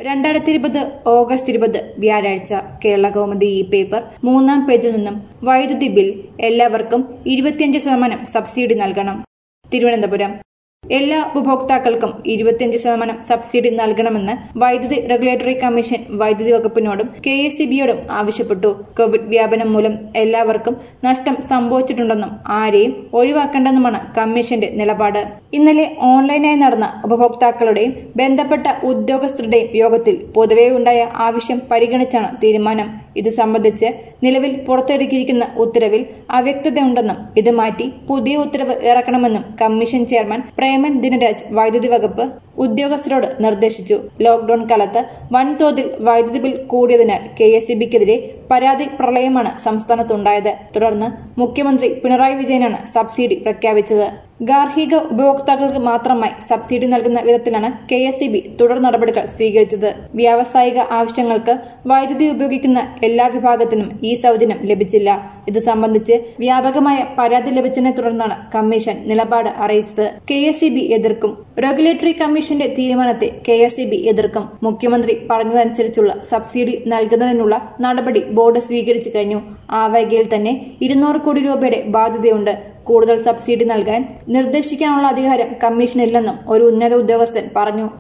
രണ്ടായിരത്തി ഇരുപത് ഓഗസ്റ്റ് ഇരുപത് വ്യാഴാഴ്ച കേരള കൗമുദി ഈ പേപ്പർ മൂന്നാം പേജിൽ നിന്നും വൈദ്യുതി ബിൽ എല്ലാവർക്കും ഇരുപത്തിയഞ്ച് ശതമാനം സബ്സിഡി നൽകണം തിരുവനന്തപുരം എല്ലാ ഉപഭോക്താക്കൾക്കും ഇരുപത്തിയഞ്ച് ശതമാനം സബ്സിഡി നൽകണമെന്ന് വൈദ്യുതി റെഗുലേറ്ററി കമ്മീഷൻ വൈദ്യുതി വകുപ്പിനോടും കെ എസ് സി ബിയോടും ആവശ്യപ്പെട്ടു കോവിഡ് വ്യാപനം മൂലം എല്ലാവർക്കും നഷ്ടം സംഭവിച്ചിട്ടുണ്ടെന്നും ആരെയും ഒഴിവാക്കേണ്ടെന്നുമാണ് കമ്മീഷന്റെ നിലപാട് ഇന്നലെ ഓൺലൈനായി നടന്ന ഉപഭോക്താക്കളുടെയും ബന്ധപ്പെട്ട ഉദ്യോഗസ്ഥരുടെയും യോഗത്തിൽ പൊതുവെ ഉണ്ടായ ആവശ്യം പരിഗണിച്ചാണ് തീരുമാനം ഇത് സംബന്ധിച്ച് നിലവിൽ പുറത്തിറക്കിയിരിക്കുന്ന ഉത്തരവിൽ അവ്യക്തതയുണ്ടെന്നും ഇത് മാറ്റി പുതിയ ഉത്തരവ് ഇറക്കണമെന്നും കമ്മീഷൻ ചെയർമാൻ പ്രേമൻ ദിനരാജ് വൈദ്യുതി വകുപ്പ് ഉദ്യോഗസ്ഥരോട് നിർദ്ദേശിച്ചു ലോക്ഡൌൺ കാലത്ത് വൻതോതിൽ വൈദ്യുതി ബിൽ കൂടിയതിനാൽ കെ എസ് സി ബിക്കെതിരെ പരാതി പ്രളയമാണ് സംസ്ഥാനത്തുണ്ടായത് തുടർന്ന് മുഖ്യമന്ത്രി പിണറായി വിജയനാണ് സബ്സിഡി പ്രഖ്യാപിച്ചത് ഗാർഹിക ഉപഭോക്താക്കൾക്ക് മാത്രമായി സബ്സിഡി നൽകുന്ന വിധത്തിലാണ് കെ എസ് സി ബി തുടർ നടപടികൾ സ്വീകരിച്ചത് വ്യാവസായിക ആവശ്യങ്ങൾക്ക് വൈദ്യുതി ഉപയോഗിക്കുന്ന എല്ലാ വിഭാഗത്തിനും ഈ സൗജന്യം ലഭിച്ചില്ല ഇത് സംബന്ധിച്ച് വ്യാപകമായ പരാതി ലഭിച്ചതിനെ തുടർന്നാണ് കമ്മീഷൻ നിലപാട് അറിയിച്ചത് കെ എസ് സി ബി എതിർക്കും റെഗുലേറ്ററി കമ്മീഷന്റെ തീരുമാനത്തെ കെ എസ് സി ബി എതിർക്കും മുഖ്യമന്ത്രി പറഞ്ഞതനുസരിച്ചുള്ള സബ്സിഡി നൽകുന്നതിനുള്ള നടപടി ബോർഡ് സ്വീകരിച്ചു കഴിഞ്ഞു ആ വൈകയിൽ തന്നെ ഇരുന്നൂറ് കോടി രൂപയുടെ ബാധ്യതയുണ്ട് കൂടുതൽ സബ്സിഡി നൽകാൻ നിർദ്ദേശിക്കാനുള്ള അധികാരം കമ്മീഷനില്ലെന്നും ഒരു ഉന്നത ഉദ്യോഗസ്ഥൻ പറഞ്ഞു